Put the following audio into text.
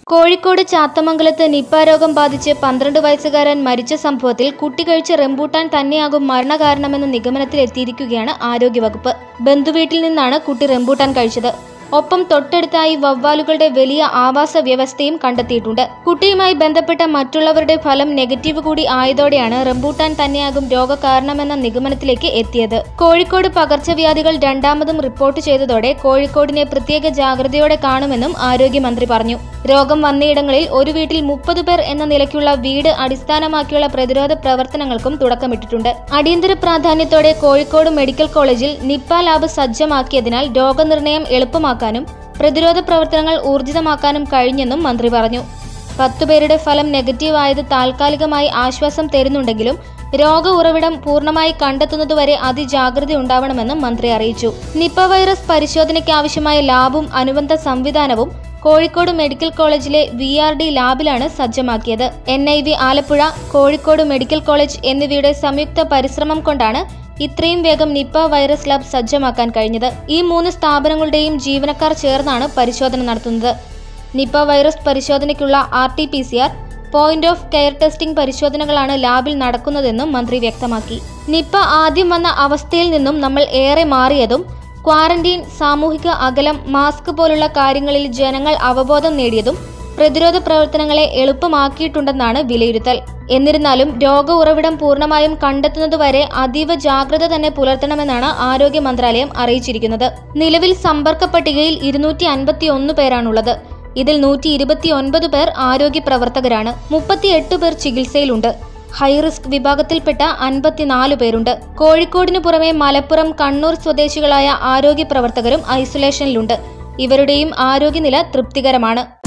Kozhikode ചാത്തമംഗലത്ത് Nipah രോഗം ബാധിച്ച് പന്ത്രണ്ട് വയസ്സുകാരൻ മരിച്ച സംഭവത്തിൽ കുട്ടി കഴിച്ച റംബൂട്ടാൻ തന്നെയാകും മരണകാരണമെന്ന നിഗമനത്തിലെത്തിയിരിക്കുകയാണ് ആരോഗ്യവകുപ്പ് ബന്ധുവീട്ടിൽ നിന്നാണ് കുട്ടി റംബൂട്ടാൻ കഴിച്ചത് ഒപ്പം തൊട്ടടുത്തായി വവ്വാലുകളുടെ വലിയ ആവാസ വ്യവസ്ഥയും കണ്ടെത്തിയിട്ടുണ്ട് കുട്ടിയുമായി ബന്ധപ്പെട്ട മറ്റുള്ളവരുടെ ഫലം നെഗറ്റീവ് കൂടി ആയതോടെയാണ് റംബൂട്ടാൻ തന്നെയാകും രോഗകാരണമെന്ന നിഗമനത്തിലേക്ക് എത്തിയത് കോഴിക്കോട് പകർച്ചവ്യാധികൾ രണ്ടാമതും റിപ്പോർട്ട് ചെയ്തതോടെ കോഴിക്കോടിനെ പ്രത്യേക ജാഗ്രതയോടെ കാണുമെന്നും ആരോഗ്യമന്ത്രി പറഞ്ഞു രോഗം വന്നയിടങ്ങളിൽ ഒരു വീട്ടിൽ മുപ്പത് പേർ എന്ന നിലയ്ക്കുള്ള വീട് അടിസ്ഥാനമാക്കിയുള്ള പ്രതിരോധ പ്രവർത്തനങ്ങൾക്കും തുടക്കമിട്ടിട്ടുണ്ട് അടിയന്തര പ്രാധാന്യത്തോടെ കോഴിക്കോട് മെഡിക്കൽ കോളേജിൽ നിപ്പ ലാബ് സജ്ജമാക്കിയതിനാൽ രോഗനിർണയം എളുപ്പമാക്കാനും പ്രതിരോധ പ്രവർത്തനങ്ങൾ ഊർജിതമാക്കാനും കഴിഞ്ഞെന്നും മന്ത്രി പറഞ്ഞു പത്തുപേരുടെ ഫലം നെഗറ്റീവ് ആയത് താൽക്കാലികമായി ആശ്വാസം തരുന്നുണ്ടെങ്കിലും രോഗ ഉറവിടം പൂർണ്ണമായി കണ്ടെത്തുന്നതുവരെ അതിജാഗ്രത ഉണ്ടാവണമെന്നും മന്ത്രി അറിയിച്ചു നിപ്പ വൈറസ് പരിശോധനയ്ക്ക് ആവശ്യമായ ലാബും അനുബന്ധ സംവിധാനവും കോഴിക്കോട് മെഡിക്കൽ കോളേജിലെ വി ആർ ഡി ലാബിലാണ് സജ്ജമാക്കിയത് N I V Alappuzha Kozhikode medical college എന്നിവയുടെ സംയുക്ത പരിശ്രമം കൊണ്ടാണ് ഇത്രയും വേഗം നിപ്പ വൈറസ് ലാബ് സജ്ജമാക്കാൻ കഴിഞ്ഞത് ഈ മൂന്ന് സ്ഥാപനങ്ങളുടെയും ജീവനക്കാർ ചേർന്നാണ് പരിശോധന നടത്തുന്നത് നിപ്പ വൈറസ് പരിശോധനയ്ക്കുള്ള R T P C R point of care testing പരിശോധനകളാണ് ലാബിൽ നടക്കുന്നതെന്നും മന്ത്രി വ്യക്തമാക്കി നിപ്പ ആദ്യം വന്ന അവസ്ഥയിൽ നിന്നും നമ്മൾ ഏറെ മാറിയതും ക്വാറന്റീൻ സാമൂഹിക അകലം മാസ്ക് പോലുള്ള കാര്യങ്ങളിൽ ജനങ്ങൾ അവബോധം നേടിയതും പ്രതിരോധ പ്രവർത്തനങ്ങളെ എളുപ്പമാക്കിയിട്ടുണ്ടെന്നാണ് വിലയിരുത്തൽ എന്നിരുന്നാലും രോഗ ഉറവിടം പൂർണ്ണമായും കണ്ടെത്തുന്നതുവരെ അതീവ ജാഗ്രത തന്നെ പുലർത്തണമെന്നാണ് ആരോഗ്യ മന്ത്രാലയം അറിയിച്ചിരിക്കുന്നത് നിലവിൽ സമ്പർക്ക പട്ടികയിൽ ഇരുന്നൂറ്റി അൻപത്തി ഒന്ന് പേരാണുള്ളത് ഇതിൽ നൂറ്റി ഇരുപത്തി ഒൻപത് പേർ ആരോഗ്യ പ്രവർത്തകരാണ് മുപ്പത്തിയെട്ട് പേർ ചികിത്സയിലുണ്ട് ഹൈറിസ്ക് വിഭാഗത്തിൽപ്പെട്ട അൻപത്തിനാല് പേരുണ്ട് കോഴിക്കോടിനു പുറമെ മലപ്പുറം കണ്ണൂർ സ്വദേശികളായ ആരോഗ്യ പ്രവർത്തകരും ഐസൊലേഷനിലുണ്ട് ഇവരുടെയും ആരോഗ്യനില തൃപ്തികരമാണ്